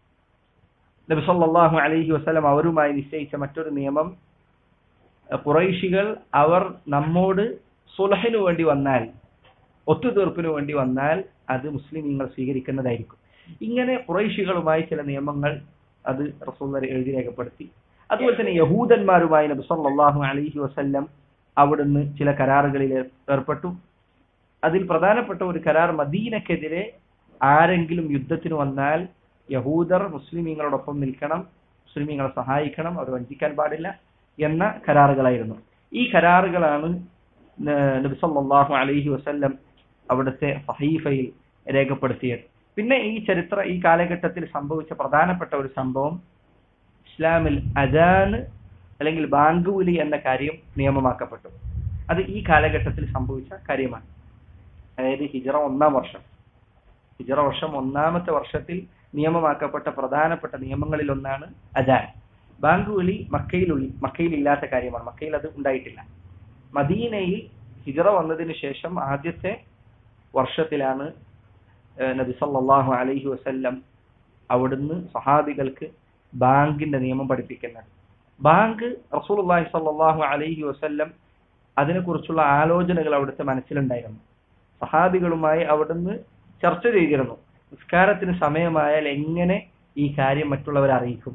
നബി സല്ലല്ലാഹു അലൈഹി വസല്ലം അവരുമായി നിശ്ചയിച്ച മറ്റൊരു നിയമം അഹ് ഖുറൈശികൾ അവർ നമ്മോട് സുലഹിനു വേണ്ടി വന്നാൽ ഒത്തുതീർപ്പിനു വേണ്ടി വന്നാൽ അത് മുസ്ലിമീങ്ങൾ സ്വീകരിക്കുന്നതായിരിക്കും ഇങ്ങനെ ഖുറൈശികളുമായി ചില നിയമങ്ങൾ അത് റസൂൽ എഴുതി രേഖപ്പെടുത്തി അതുപോലെ തന്നെ യഹൂദന്മാരുമായി നബി സല്ലല്ലാഹു അലൈഹി വസല്ലം അവിടുന്ന് ചില കരാറുകളിൽ ഏർ- ഏർപ്പെട്ടു അതിൽ പ്രധാനപ്പെട്ട ഒരു കരാർ മദീനക്കെതിരെ ആരെങ്കിലും യുദ്ധത്തിന് വന്നാൽ യഹൂദർ മുസ്ലിമീങ്ങളോടൊപ്പം നിൽക്കണം മുസ്ലിമീങ്ങളെ സഹായിക്കണം അവർ വഞ്ചിക്കാൻ പാടില്ല എന്ന കരാറുകളായിരുന്നു ഈ കരാറുകളാണ് ന- നബി സല്ലല്ലാഹു അലൈഹി വസല്ലം അവിടുത്തെ സഹീഫയിൽ രേഖപ്പെടുത്തിയത് പിന്നെ ഈ ചരിത്ര ഈ കാലഘട്ടത്തിൽ സംഭവിച്ച പ്രധാനപ്പെട്ട ഒരു സംഭവം ഇസ്ലാമിൽ അജാൻ അല്ലെങ്കിൽ ബാങ്കുവിലി എന്ന കാര്യം നിയമമാക്കപ്പെട്ടു അത് ഈ കാലഘട്ടത്തിൽ സംഭവിച്ച കാര്യമാണ് അതായത് ഹിജറ ഒന്നാം വർഷം ഹിജറ വർഷം ഒന്നാമത്തെ വർഷത്തിൽ നിയമമാക്കപ്പെട്ട പ്രധാനപ്പെട്ട നിയമങ്ങളിൽ ഒന്നാണ് അജാൻ ബാങ്കുവിളി മക്കയിലുള്ളി മക്കയിൽ ഇല്ലാത്ത കാര്യമാണ് മക്കയിൽ അത് ഉണ്ടായിട്ടില്ല മദീനയിൽ ഹിജറ വന്നതിന് ശേഷം ആദ്യത്തെ വർഷത്തിലാണ് ഏഹ് നബി സല്ലല്ലാഹു അലൈഹി വസല്ലം അവിടുന്ന് സഹാബികൾക്ക് ബാങ്കിന്റെ നിയമം പഠിപ്പിക്കുന്നത് ബാങ്ക് റസൂലുള്ളാഹി സ്വല്ലല്ലാഹു അലൈഹി വസല്ലം അതിനെക്കുറിച്ചുള്ള ആലോചനകൾ അവിടുത്തെ മനസ്സിലുണ്ടായിരുന്നു സഹാബികളുമായി അവിടുന്ന് ചർച്ച ചെയ്തിരുന്നു നിസ്കാരത്തിന് സമയമായാൽ എങ്ങനെ ഈ കാര്യം മറ്റുള്ളവരെ അറിയിക്കും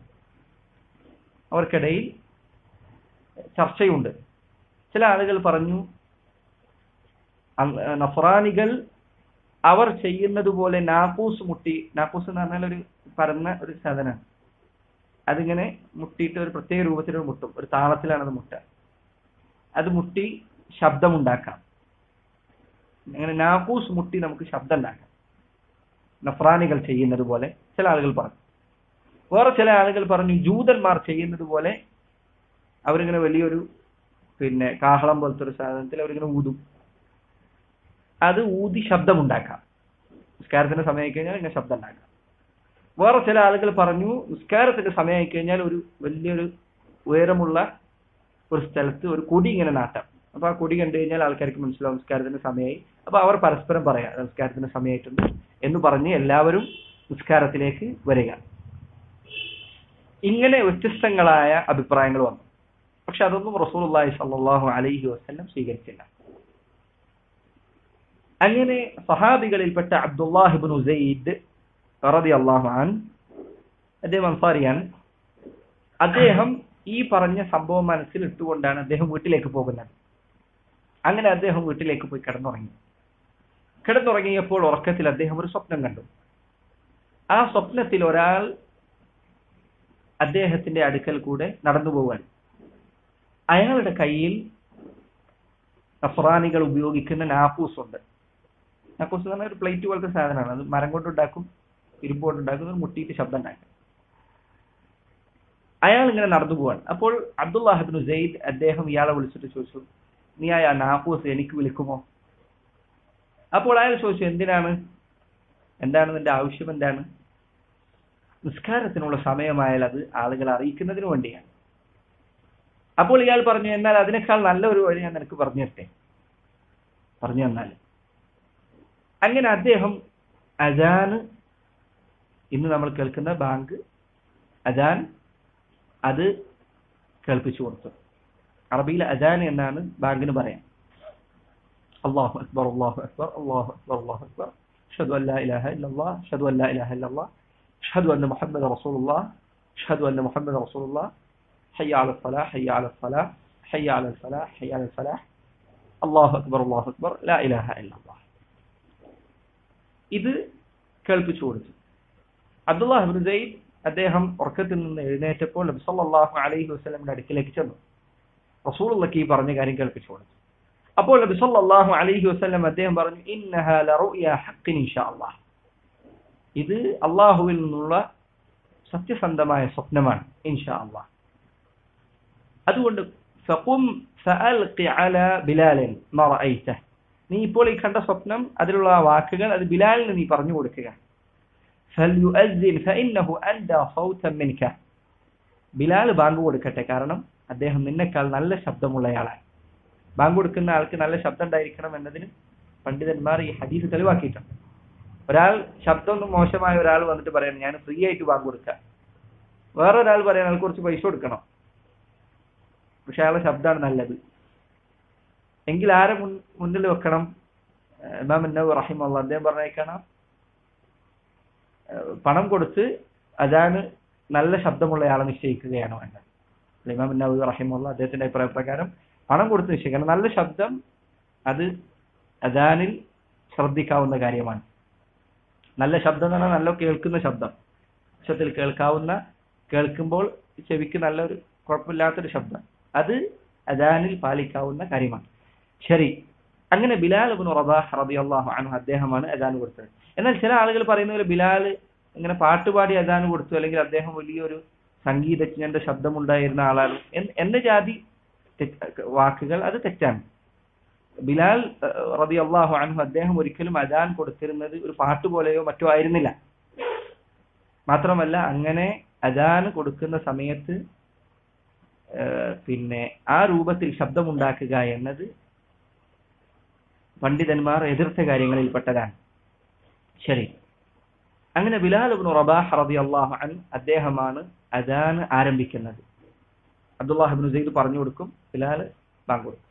അവർക്കിടയിൽ ചർച്ചയുണ്ട് ചില ആളുകൾ പറഞ്ഞു അങ്- നഫ്രാനികൾ അവർ ചെയ്യുന്നത് പോലെ നാക്കൂസ് മുട്ടി നാക്കൂസ് എന്ന് പറഞ്ഞാൽ ഒരു പരന്ന ഒരു സാധനമാണ് അതിങ്ങനെ മുട്ടിയിട്ട് ഒരു പ്രത്യേക രൂപത്തിൽ മുട്ടും ഒരു താളത്തിലാണ് അത് മുട്ടുക അത് മുട്ടി ശബ്ദമുണ്ടാക്കാം അങ്ങനെ നാക്കൂസ് മുട്ടി നമുക്ക് ശബ്ദം ഉണ്ടാക്കാം നഫ്രാനികൾ ചെയ്യുന്നത് പോലെ ചില ആളുകൾ പറഞ്ഞു വേറെ ചില ആളുകൾ പറഞ്ഞു ജൂതന്മാർ ചെയ്യുന്നത് പോലെ അവരിങ്ങനെ വലിയൊരു പിന്നെ കാഹളം പോലത്തെ ഒരു സാധനത്തിൽ അവരിങ്ങനെ ഊതും അത് ഊതി ശബ്ദമുണ്ടാക്കാം നിസ്കാരത്തിന്റെ സമയം കഴിഞ്ഞാൽ ഇങ്ങനെ ശബ്ദം ഉണ്ടാക്കാം വേറെ ചില ആളുകൾ പറഞ്ഞു നിസ്കാരത്തിന്റെ സമയമായി കഴിഞ്ഞാൽ ഒരു വലിയൊരു ഉയരമുള്ള ഒരു സ്ഥലത്ത് ഒരു കൊടി ഇങ്ങനെ നാട്ടാം അപ്പൊ ആ കൊടി കണ്ടു കഴിഞ്ഞാൽ ആൾക്കാർക്ക് മനസ്സിലാവും നിസ്കാരത്തിന്റെ സമയമായി അപ്പൊ അവർ പരസ്പരം പറയാം നിസ്കാരത്തിന്റെ സമയമായിട്ടുണ്ട് എന്ന് പറഞ്ഞ് എല്ലാവരും നിസ്കാരത്തിലേക്ക് വരിക ഇങ്ങനെ വ്യത്യസ്തങ്ങളായ അഭിപ്രായങ്ങൾ വന്നു പക്ഷെ അതൊന്നും റസൂലുള്ളാഹി സ്വല്ലല്ലാഹു അലൈഹി വസല്ലം സ്വീകരിച്ചില്ല അങ്ങനെ സഹാബികളിൽപ്പെട്ട അബ്ദുല്ലാഹിബ്നു സെയ്ദ് റളിയല്ലാഹു അൻ അദ്ദേഹം അൻസാരിയാണ് അദ്ദേഹം ഈ പറഞ്ഞ സംഭവം മനസ്സിൽ ഇട്ടുകൊണ്ടാണ് അദ്ദേഹം വീട്ടിലേക്ക് പോകുന്നത് അങ്ങനെ അദ്ദേഹം വീട്ടിലേക്ക് പോയി കിടന്നുറങ്ങി കിടന്നുറങ്ങിയപ്പോൾ ഉറക്കത്തിൽ അദ്ദേഹം ഒരു സ്വപ്നം കണ്ടു ആ സ്വപ്നത്തിൽ ഒരാൾ അദ്ദേഹത്തിന്റെ അടുക്കൽ കൂടെ നടന്നു പോവാൻ അയാളുടെ കയ്യിൽ നഫ്രാനികൾ ഉപയോഗിക്കുന്ന നാക്കൂസ് ഉണ്ട് നാക്കൂസ് എന്ന് പറഞ്ഞാൽ ഒരു പ്ലേറ്റ് പോലത്തെ സാധനമാണ് അത് മരം കൊണ്ടുണ്ടാക്കും ഇരുമ്പ് കൊണ്ടുണ്ടാക്കും അത് മുട്ടിയിട്ട് ശബ്ദം ഉണ്ടാക്കും അയാൾ ഇങ്ങനെ നടന്നു പോവാണ് അപ്പോൾ അബ്ദുല്ലാഹിബിൻ സെയ്ദ് അദ്ദേഹം ഇയാളെ വിളിച്ചിട്ട് ചോദിച്ചു നീ ആ നാഫൂസ് എനിക്ക് വിളിക്കുമോ അപ്പോൾ അയാൾ ചോദിച്ചു എന്തിനാണ് എന്താണ് നിന്റെ ആവശ്യം എന്താണ് നിസ്കാരത്തിനുള്ള സമയമായാൽ അത് ആളുകളെ അറിയിക്കുന്നതിന് വേണ്ടിയാണ് അപ്പോൾ ഇയാൾ പറഞ്ഞു എന്നാൽ അതിനേക്കാൾ നല്ല ഒരു വഴി ഞാൻ നിനക്ക് പറഞ്ഞു തരട്ടെ പറഞ്ഞു തന്നാൽ അങ്ങനെ അദ്ദേഹം അജാന് ഇന്ന് നമ്മൾ കേൾക്കുന്ന ബാങ്ക് അജാൻ അത് കേൾപ്പിച്ചു കൊടുത്തു അറബിയിൽ അജാൻ എന്നാണ് ബാങ്കിന് പറയാം അള്ളാഹു അക്ബർ അള്ളാഹു അക്ബർ അള്ളാഹു അക്ബർ അള്ളാഹു അക്ബർ അഷ്ഹദു അല്ലാ ഇലാഹ ഇല്ലല്ലാഹ് അഷ്ഹദു അല്ലാ ഇലാഹ ഇല്ലല്ലാഹ് അഷ്ഹദു അന്ന മുഹമ്മദ് റസൂലുള്ളാഹ് അഷ്ഹദു അന്ന മുഹമ്മദ് റസൂലുള്ളാഹ് ഹയ്യ അല الصلاة ഹയ്യ അല الصلاة ഹയ്യ അല الفلاح ഹയ്യ അല الفلاح അള്ളാഹു അക്ബർ അള്ളാഹു അക്ബർ ലാ ഇലാഹ ഇല്ലല്ലാഹ് ഇത് കേൾപ്പിച്ചു കൊടുത്തു അബ്ദുല്ലാഹിബിൻ സെയ്ദ് അദ്ദേഹം ഉറക്കത്തിൽ നിന്ന് എഴുന്നേറ്റപ്പോൾ നബി സല്ലല്ലാഹു അലൈഹി വസല്ലമയുടെ അടുക്കിലേക്ക് ചെന്നു റസൂലുള്ളാഹി ഈ പറഞ്ഞ കാര്യം കേൾപ്പിച്ചു കൊടുത്തു അപ്പോൾ നബി സല്ലല്ലാഹു അലൈഹി വസല്ലം അദ്ദേഹം പറഞ്ഞു ഇന്നഹാ ലറുയ ഹഖ്ഖിൻ ഇൻഷാഅല്ലാഹ് ഇത് അള്ളാഹുവിൽ നിന്നുള്ള സത്യസന്ധമായ സ്വപ്നമാണ് ഇൻഷാ അള്ളാഹ് അതുകൊണ്ട് ഫഖും ഫഅൽഖി അലാ ബിലാലിൻ മാ റഅയ്ത നീ ഇപ്പോൾ ഈ കണ്ട സ്വപ്നം അതിലുള്ള ആ വാക്കുകൾ അത് ബിലാലിന് നീ പറഞ്ഞു കൊടുക്കുക ഫൽയുഅസ്സിൻ ഫഇന്നഹു അൻദാ സൗതൻ മിൻക ബിലാൽ ബാങ്ക് കൊടുക്കട്ടെ കാരണം അദ്ദേഹം നിന്നെക്കാൾ നല്ല ശബ്ദമുള്ളയാളാണ് ബാങ്ക് കൊടുക്കുന്ന ആൾക്ക് നല്ല ശബ്ദം ഉണ്ടായിരിക്കണം എന്നതിന് പണ്ഡിതന്മാർ ഈ ഹദീസ് തെളിവാക്കിയിട്ടുണ്ട് ഒരാൾ ശബ്ദം ഒന്നും മോശമായ ഒരാൾ വന്നിട്ട് പറയണം ഞാൻ ഫ്രീ ആയിട്ട് ബാങ്ക് കൊടുക്കാം വേറൊരാൾ പറയാൻ അയാൾക്ക് കുറച്ച് പൈസ കൊടുക്കണം പക്ഷെ അയാളുടെ ശബ്ദമാണ് നല്ലത് എങ്കിൽ ആരെ മുൻ മുന്നിൽ വെക്കണം ഇമാം നബി റഹിമുള്ള അദ്ദേഹം പറഞ്ഞേക്കണം പണം കൊടുത്ത് അതാണ് നല്ല ശബ്ദമുള്ള ആളെ നിശ്ചയിക്കുകയാണ് വേണ്ടത് ഇമാം നബി റഹിമുള്ള അദ്ദേഹത്തിന്റെ അഭിപ്രായ പ്രകാരം പണം കൊടുത്ത് നിശ്ചയിക്കണം നല്ല ശബ്ദം അത് അദാനിൽ ശ്രദ്ധിക്കാവുന്ന കാര്യമാണ് നല്ല ശബ്ദം എന്ന് പറഞ്ഞാൽ നല്ല കേൾക്കുന്ന ശബ്ദം ഉച്ചത്തിൽ കേൾക്കാവുന്ന കേൾക്കുമ്പോൾ ചെവിക്ക് നല്ലൊരു കുഴപ്പമില്ലാത്തൊരു ശബ്ദം അത് അദാനിൽ പാലിക്കാവുന്ന കാര്യമാണ് ശരി അങ്ങനെ ബിലാൽ ഇബ്നു റബാഹ് റളിയല്ലാഹു അൻഹു അദ്ദേഹമാണ് അദാൻ കൊടുത്തത് എന്നാൽ ചില ആളുകൾ പറയുന്ന പോലെ ബിലാൽ ഇങ്ങനെ പാട്ടുപാടി അദാൻ കൊടുത്തു അല്ലെങ്കിൽ അദ്ദേഹം വലിയൊരു സംഗീതജ്ഞന്റെ ശബ്ദമുണ്ടായിരുന്ന ആളാണ് എന്ന ജാതി വാക്കുകൾ അത് തെറ്റാണ് ബിലാൽ റബി അള്ളാഹു അൻഹു അദ്ദേഹം ഒരിക്കലും അദാൻ കൊടുത്തിരുന്നത് ഒരു പാട്ട് പോലെയോ മറ്റോ ആയിരുന്നില്ല മാത്രമല്ല അങ്ങനെ അദാൻ കൊടുക്കുന്ന സമയത്ത് പിന്നെ ആ രൂപത്തിൽ ശബ്ദമുണ്ടാക്കുക എന്നത് പണ്ഡിതന്മാർ എതിർത്ത കാര്യങ്ങളിൽപ്പെട്ടതാണ് ശരി അങ്ങനെ ബിലാൽ ഇബ്നു റബാഹ് റളിയല്ലാഹു അൻ അദ്ദേഹമാണ് അദാൻ ആരംഭിക്കുന്നത് അബ്ദുല്ലാഹിബ്നു സെയ്ദ് പറഞ്ഞു കൊടുക്കും ബിലാൽ ബാങ്ക് കൊടുക്കും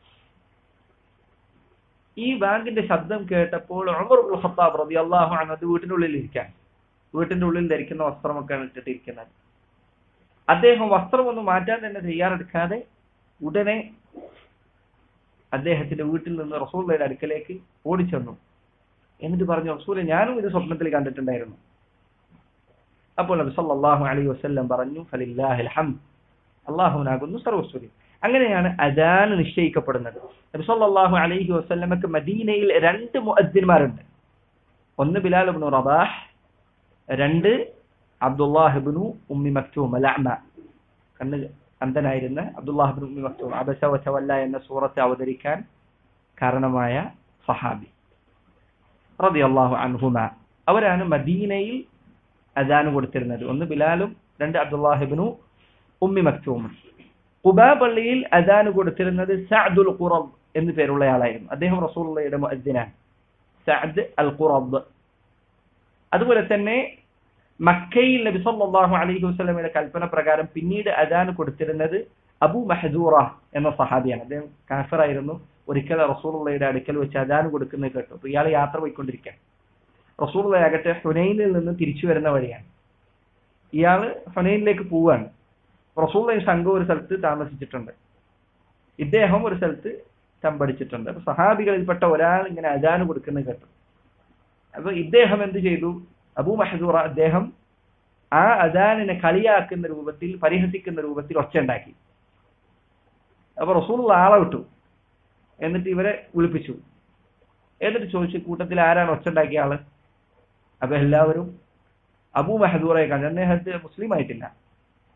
ഈ ബാങ്കിന്റെ ശബ്ദം കേട്ടപ്പോൾ ഉമർ ഇബ്നു ഖത്താബ് റളിയല്ലാഹു അൻഹു അത് വീട്ടിന്റെ ഉള്ളിൽ ഇരിക്കാൻ വീട്ടിന്റെ ഉള്ളിൽ ധരിക്കുന്ന വസ്ത്രമൊക്കെയാണ് ഇട്ടിട്ടിരിക്കുന്നത് അദ്ദേഹം വസ്ത്രമൊന്നും മാറ്റാൻ തന്നെ തയ്യാറെടുക്കാതെ ഉടനെ അദ്ദേഹത്തിന്റെ വീട്ടിൽ നിന്ന് റസൂള്ളയുടെ അടുക്കലേക്ക് ഓടിച്ചെന്നു എന്നിട്ട് പറഞ്ഞു റസൂലെ ഞാനും ഇത് സ്വപ്നത്തിൽ കണ്ടിട്ടുണ്ടായിരുന്നു അപ്പോൾ നബി സല്ലല്ലാഹു അലൈഹി വസല്ലം പറഞ്ഞു ഫലില്ലാഹിൽ ഹംദ് അള്ളാഹുവിനാകുന്നു സർവസ്വരി അങ്ങനെയാണ് അദാൻ നിശ്ചയിക്കപ്പെടുന്നത് നബി സല്ലല്ലാഹു അലൈഹി വസല്ലമക്ക് മദീനയിൽ രണ്ട് മുഅദ്ദിന്മാരുണ്ട് ഒന്ന് ബിലാൽ ഇബ്നു റബാഹ് രണ്ട് അബ്ദുല്ലാഹിബ്നു ഉമ്മി മക്തൂം അലഅമ കണ്ണ് അന്ധനായിരുന്ന അബ്ദുല്ലാഹിബ്നു ഉമ്മി മക്തൂം അബസ വതവല്ല എന്ന സൂറത്ത് അവതരിക്കാൻ കാരണമായ സഹാബി റളിയല്ലാഹു അൻഹുമ അവരാണ് മദീനയിൽ അദാൻ കൊടുത്തിരുന്നത് ഒന്ന് ബിലാലും രണ്ട് അബ്ദുല്ലാഹിബ്നു ഉമ്മി മക്തൂം ഖുബാ പള്ളിയിൽ അദാൻ കൊടുത്തിരുന്നത് സഅദുൽ ഖുറബ് എന്ന് പേരുള്ള ആളായിരുന്നു അദ്ദേഹം റസൂലുള്ളാഹിയുടെ മുഅദ്ദിനാണ് സഅദ് അൽ ഖുറബ് അതുപോലെ തന്നെ മക്കയിൽ നബി സല്ലല്ലാഹു അലൈഹി വസല്ലമയുടെ കൽപ്പന പ്രകാരം പിന്നീട് അദാൻ കൊടുത്തിരുന്നത് അബു മഹദൂറ എന്ന സഹാബിയാണ് അദ്ദേഹം കാഫറായിരുന്നു ഒരിക്കൽ റസൂലുള്ളയുടെ അടുക്കൽ വെച്ച് അദാൻ കൊടുക്കുന്നത് കേട്ടു അപ്പൊ ഇയാൾ യാത്ര പോയിക്കൊണ്ടിരിക്കുകയാണ് റസൂലുള്ളയാകട്ടെ ഹുനൈനിൽ നിന്ന് തിരിച്ചു വരുന്ന വഴിയാണ് ഇയാൾ ഹുനൈനിലേക്ക് പോവുകയാണ് റസൂള്ള സംഘം ഒരു സ്ഥലത്ത് താമസിച്ചിട്ടുണ്ട് ഇദ്ദേഹം ഒരു സ്ഥലത്ത് തമ്പടിച്ചിട്ടുണ്ട് അപ്പൊ സഹാബികളിൽപ്പെട്ട ഒരാൾ ഇങ്ങനെ അജാൻ കൊടുക്കുന്നത് കേട്ടു അപ്പൊ ഇദ്ദേഹം എന്ത് ചെയ്തു അബൂ മഹദൂറ അദ്ദേഹം ആ അജാനിനെ കളിയാക്കുന്ന രൂപത്തിൽ പരിഹസിക്കുന്ന രൂപത്തിൽ ഒച്ച ഉണ്ടാക്കി അപ്പൊ റസൂലുള്ള ആളെ വിട്ടു എന്നിട്ട് ഇവരെ വിളിപ്പിച്ചു എന്നിട്ട് ചോദിച്ചു കൂട്ടത്തിൽ ആരാണ് ഒച്ച ഉണ്ടാക്കിയ ആള് അപ്പൊ എല്ലാവരും അബൂ മഹദൂറെ കണ്ടു അദ്ദേഹത്തെ മുസ്ലിം ആയിട്ടില്ല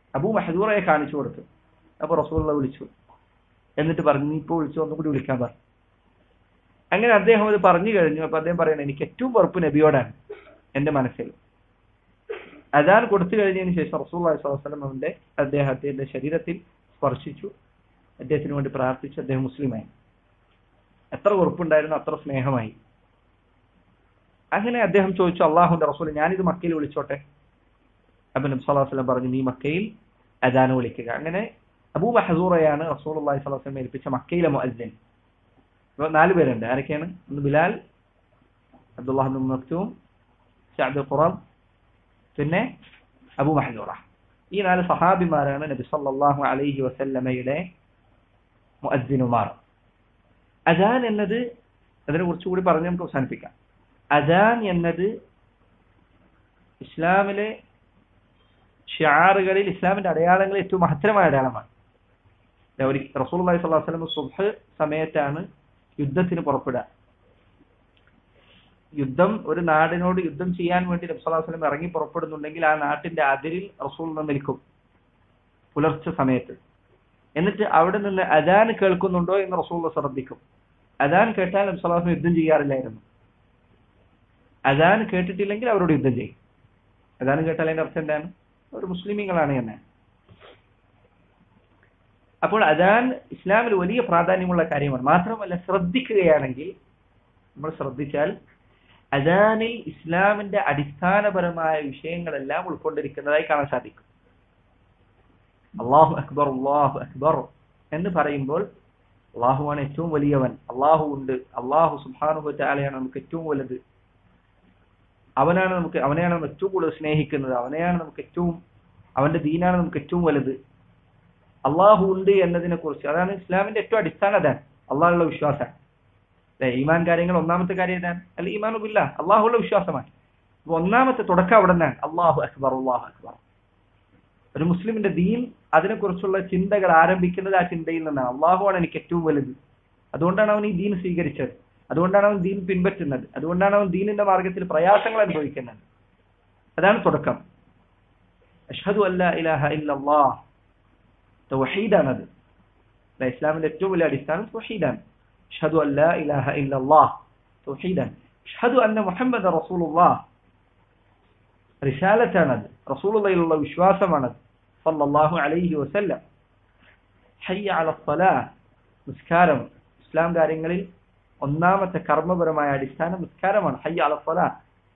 അബൂ മഹദൂറയെ കാണിച്ചു കൊടുത്തു അപ്പൊ റസൂള്ള വിളിച്ചു എന്നിട്ട് പറഞ്ഞു നീ ഇപ്പോൾ വിളിച്ചു ഒന്നും കൂടി വിളിക്കാൻ പറഞ്ഞു അങ്ങനെ അദ്ദേഹം അത് പറഞ്ഞു കഴിഞ്ഞു അപ്പൊ അദ്ദേഹം പറയണ എനിക്ക് ഏറ്റവും വെറുപ്പ് നബിയോടാണ് എന്റെ മനസ്സിൽ അതാൻ കൊടുത്തു കഴിഞ്ഞതിന് ശേഷം റസൂൽ വസ്ലം അവന്റെ അദ്ദേഹത്തിന്റെ ശരീരത്തിൽ സ്പർശിച്ചു അദ്ദേഹത്തിന് വേണ്ടി പ്രാർത്ഥിച്ചു അദ്ദേഹം മുസ്ലിമായി എത്ര വെറുപ്പുണ്ടായിരുന്നു അത്ര സ്നേഹമായി അങ്ങനെ അദ്ദേഹം ചോദിച്ചു അള്ളാഹുന്റെ റസൂൽ ഞാനിത് മക്കയിൽ വിളിച്ചോട്ടെ അപ്പൊ നബി സ്വല്ലല്ലാഹു അലൈഹി വസല്ലം പറഞ്ഞു നീ മക്കയിൽ അദാൻ വിളിക്കുക അങ്ങനെ അബൂ മഹസൂറയാണ് റസൂൽ അള്ളാഹി സ്വലാഹു വസ്ലം ഏൽപ്പിച്ച മക്കയിലെ മുഅദ്ദിൻ ഇപ്പൊ നാല് പേരുണ്ട് ആരൊക്കെയാണ് ഒന്ന് Bilal Abdullah Maktoum Saad Qaraz പിന്നെ അബൂ മഹസൂറ ഈ നാല് സഹാബിമാരാണ് നബി സല്ലല്ലാഹു അലൈഹി വസല്ലമയുടെ മുഅദ്ദിനുമാർ അദാൻ എന്നത് അതിനെ കുറിച്ചുകൂടി പറഞ്ഞ് നമുക്ക് അവസാനിപ്പിക്കാം അദാൻ എന്നത് ഇസ്ലാമിലെ ഷിയാറുകളിൽ ഇസ്ലാമിന്റെ അടയാളങ്ങളിൽ ഏറ്റവും മഹത്തരമായ അടയാളമാണ് ഒരു റസൂൽ അലൈഹി സ്വലാഹു വസ്ലം സുബ് സമയത്താണ് യുദ്ധത്തിന് പുറപ്പെടുക യുദ്ധം ഒരു നാടിനോട് യുദ്ധം ചെയ്യാൻ വേണ്ടി നബി സ്വല്ലല്ലാഹു അലൈഹി വസല്ലം ഇറങ്ങി പുറപ്പെടുന്നുണ്ടെങ്കിൽ ആ നാട്ടിന്റെ അതിരിൽ റസൂൽ നിൽക്കും പുലർച്ചെ സമയത്ത് എന്നിട്ട് അവിടെ നിന്ന് അദാൻ കേൾക്കുന്നുണ്ടോ എന്ന് റസൂൽ ശ്രദ്ധിക്കും അദാൻ കേട്ടാൽ നബി സ്വല്ലല്ലാഹു അലൈഹി വസല്ലം യുദ്ധം ചെയ്യാറില്ലായിരുന്നു അദാൻ കേട്ടിട്ടില്ലെങ്കിൽ അവരോട് യുദ്ധം ചെയ്യും അദാൻ കേട്ടാൽ അതിന്റെ അർത്ഥം എന്താണ് അവർ മുസ്ലിമീങ്ങളാണ് എന്ന് അപ്പോൾ അദാൻ ഇസ്ലാമിൽ വലിയ പ്രാധാന്യമുള്ള കാര്യമാണ് മാത്രമല്ല ശ്രദ്ധിക്കുകയാണെങ്കിൽ നമ്മൾ ശ്രദ്ധിച്ചാൽ അദാനിൽ ഇസ്ലാമിന്റെ അടിസ്ഥാനപരമായ വിഷയങ്ങളെല്ലാം ഉൾക്കൊണ്ടിരിക്കുന്നതായി കാണാൻ സാധിക്കും അള്ളാഹു അക്ബർ അള്ളാഹു അക്ബർ എന്ന് പറയുമ്പോൾ അള്ളാഹുവാണ് ഏറ്റവും വലിയവൻ അള്ളാഹു ഉണ്ട് അള്ളാഹു സുബാനുഹു ചാലയാണ് നമുക്ക് ഏറ്റവും വലുത് അവനാണ് നമുക്ക് അവനെയാണ് നമ്മൾ ഏറ്റവും കൂടുതൽ സ്നേഹിക്കുന്നത് അവനെയാണ് നമുക്ക് ഏറ്റവും അവന്റെ ദീനാണ് നമുക്ക് ഏറ്റവും വലുത് അള്ളാഹു ഉണ്ട് എന്നതിനെ കുറിച്ച് അതാണ് ഇസ്ലാമിന്റെ ഏറ്റവും അടിസ്ഥാന അതാണ് അള്ളാഹുള്ള വിശ്വാസം അല്ലെ ഈമാൻ കാര്യങ്ങൾ ഒന്നാമത്തെ കാര്യം ഏതാണ് അല്ല ഈമാനുമില്ല അള്ളാഹുള്ള വിശ്വാസമാണ് ഒന്നാമത്തെ തുടക്കം അവിടെ നിന്നാണ് അള്ളാഹു അക്ബർ അള്ളാഹു അക്ബർ ഒരു മുസ്ലിമിന്റെ ദീൻ അതിനെക്കുറിച്ചുള്ള ചിന്തകൾ ആരംഭിക്കുന്നത് ആ ചിന്തയിൽ നിന്നാണ് അള്ളാഹുവാണ് എനിക്ക് ഏറ്റവും വലുത് അതുകൊണ്ടാണ് അവൻ ഈ ദീൻ സ്വീകരിച്ചത് അതുകൊണ്ടാണ് അവൻ ദീൻ പിൻപറ്റുന്നത് അതുകൊണ്ടാണ് അവൻ ദീനിന്റെ മാർഗത്തിൽ പ്രയാസങ്ങൾ അനുഭവിക്കുന്നത് അതാണ് തുടക്കം അഷ്ഹദു അല്ല ഇലാഹ ഇല്ലല്ലാഹ് തൗഹീദാണത് ഇസ്ലാമിന്റെ ഏറ്റവും വലിയ അടിസ്ഥാനം തൗഹീദാണ് അഷ്ഹദു അല്ല ഇലാഹ ഇല്ലല്ലാഹ് തൗഹീദാണ് അഷ്ഹദു അന്ന മുഹമ്മദ് റസൂലുള്ളാഹ് റിസാലത്താണത് റസൂലുള്ളയിലുള്ള വിശ്വാസമാണത് സല്ലല്ലാഹു അലൈഹി വസല്ലം ഹയ്യ അല സ്വലാഹ് നിസ്കാരം ഇസ്ലാം കാര്യങ്ങളിൽ ഒന്നാമത്തെ കർമ്മപരമായ അടിസ്ഥാനം നിസ്കാരമാണ് ഹയ്യ അല സ്വലാഹ്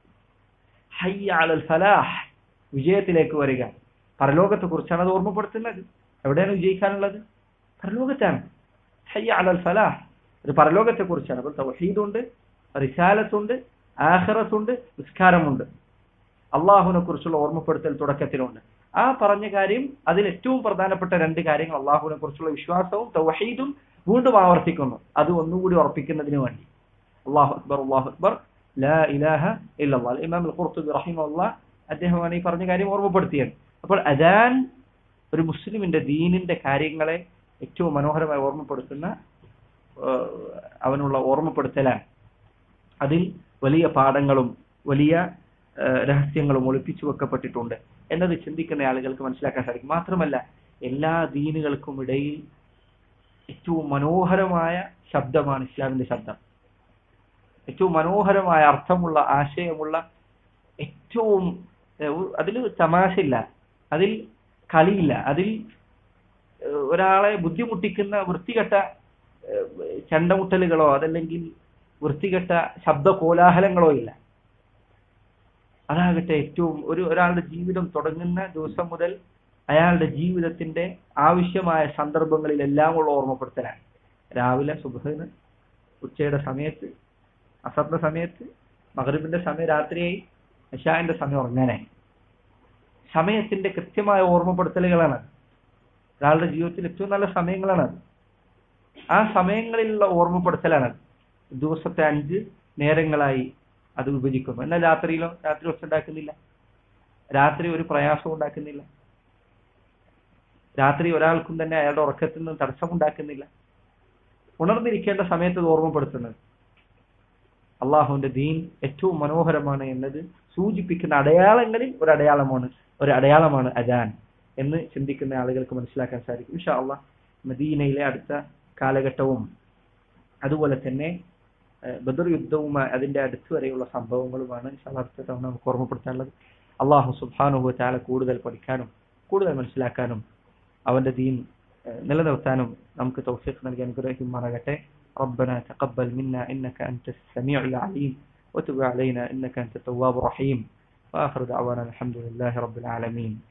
ഹയ്യ അലൽ ഫലാഹ് വിജയത്തിലേക്ക് വരിക പരലോകത്തെ കുറിച്ചാണ് അത് ഓർമ്മപ്പെടുത്തുന്നത് എവിടെയാണ് വിജയിക്കാനുള്ളത് പരലോകത്താണ് ഹയ്യ അലൽ ഫലാഹ് ഇത് പരലോകത്തെ കുറിച്ചാണ് അപ്പോൾ തൗഹീദുണ്ട് റിസാലത്തുണ്ട് ആഖിറത്തുണ്ട് നിസ്കാരമുണ്ട് അള്ളാഹുവിനെ കുറിച്ചുള്ള ഓർമ്മപ്പെടുത്തൽ തുടക്കത്തിലുണ്ട് ആ പറഞ്ഞ കാര്യം അതിൽ ഏറ്റവും പ്രധാനപ്പെട്ട രണ്ട് കാര്യങ്ങൾ അള്ളാഹുവിനെ കുറിച്ചുള്ള വിശ്വാസവും തൗഹീദും വീണ്ടും ആവർത്തിക്കുന്നു അത് ഒന്നുകൂടി ഉറപ്പിക്കുന്നതിന് വേണ്ടി അള്ളാഹു അക്ബർ അള്ളാഹു അക്ബർ ലാ ഇലാഹ ഇല്ലല്ലാഹ് ഇമാം അൽ ഖുർത്തുബി റഹിമഹുല്ലാഹ് അദ്ദേഹമാണ് ഈ പറഞ്ഞ കാര്യം ഓർമ്മപ്പെടുത്തിയത് അപ്പോൾ അദാൻ ഒരു മുസ്ലിമിന്റെ ദീനിന്റെ കാര്യങ്ങളെ ഏറ്റവും മനോഹരമായി ഓർമ്മപ്പെടുത്തുന്ന അവനുള്ള ഓർമ്മപ്പെടുത്തലാണ് അതിൽ വലിയ പാഠങ്ങളും വലിയ രഹസ്യങ്ങളും ഒളിപ്പിച്ചു വെക്കപ്പെട്ടിട്ടുണ്ട് എന്നത് ചിന്തിക്കുന്ന ആളുകൾക്ക് മനസ്സിലാക്കാൻ സാധിക്കും മാത്രമല്ല എല്ലാ ദീനുകൾക്കും ഇടയിൽ ഏറ്റവും മനോഹരമായ ശബ്ദമാണ് ഇസ്ലാമിന്റെ ശബ്ദം ഏറ്റവും മനോഹരമായ അർത്ഥമുള്ള ആശയമുള്ള ഏറ്റവും അതിൽ തമാശയില്ല അതിൽ കളിയില്ല അതിൽ ഒരാളെ ബുദ്ധിമുട്ടിക്കുന്ന വൃത്തികെട്ട ചണ്ടമുട്ടലുകളോ അതല്ലെങ്കിൽ വൃത്തികെട്ട ശബ്ദ കോലാഹലങ്ങളോ ഇല്ല അതാകട്ടെ ഏറ്റവും ഒരു ഒരാളുടെ ജീവിതം തുടങ്ങുന്ന ദിവസം മുതൽ അയാളുടെ ജീവിതത്തിന്റെ ആവശ്യമായ സന്ദർഭങ്ങളിലെല്ലാം ഉള്ള ഓർമ്മപ്പെടുത്തലാണ് രാവിലെ സുബഹിന് ഉച്ചയുടെ സമയത്ത് അസറിന്റെ സമയത്ത് മകറിബിന്റെ സമയം രാത്രിയായി അഷാന്റെ സമയം ഉറങ്ങാനായി സമയത്തിന്റെ കൃത്യമായ ഓർമ്മപ്പെടുത്തലുകളാണ് ഒരാളുടെ ജീവിതത്തിൽ ഏറ്റവും നല്ല സമയങ്ങളാണ് ആ സമയങ്ങളിലുള്ള ഓർമ്മപ്പെടുത്തലാണ് ദിവസത്തെ അഞ്ച് നേരങ്ങളായി അത് വിഭജിക്കുന്നു എന്നാൽ രാത്രിയിലോ രാത്രി ഒച്ച ഉണ്ടാക്കുന്നില്ല രാത്രി ഒരു പ്രയാസം ഉണ്ടാക്കുന്നില്ല രാത്രി ഒരാൾക്കും തന്നെ അയാളുടെ ഉറക്കത്തിൽ നിന്ന് തടസ്സമുണ്ടാക്കുന്നില്ല ഉണർന്നിരിക്കേണ്ട സമയത്ത് ഓർമ്മപ്പെടുത്തുന്നത് അള്ളാഹുവിന്റെ ദീൻ ഏറ്റവും മനോഹരമാണ് എന്നത് സൂചിപ്പിക്കുന്ന അടയാളങ്ങളിൽ ഒരു അടയാളമാണ് ഒരു അടയാളമാണ് അജാൻ എന്ന് ചിന്തിക്കുന്ന ആളുകൾക്ക് മനസ്സിലാക്കാൻ സാധിക്കും ഇൻഷാ അള്ളാഹ് മദീനയിലെ അടുത്ത കാലഘട്ടവും അതുപോലെ തന്നെ ഏഹ്, ബദർ യുദ്ധവും അതിന്റെ അടുത്ത് വരെയുള്ള സംഭവങ്ങളുമാണ് ഇൻഷാ അള്ളാഹ് അടുത്ത തവണ നമുക്ക് ഓർമ്മപ്പെടുത്താനുള്ളത് അള്ളാഹു സുബ്ഹാനഹു താല കൂടുതൽ പഠിക്കാനും കൂടുതൽ മനസ്സിലാക്കാനും അവന്റെ ദീൻ ഏഹ്, നിലനിർത്താനും നമുക്ക് തൗഫീഖ് നൽകി അനുഗ്രഹിക്കുമാറാകട്ടെ ربنا تقبل منا إنك أنت السميع العليم وتب علينا إنك أنت التواب الرحيم وآخر دعوانا الحمد لله رب العالمين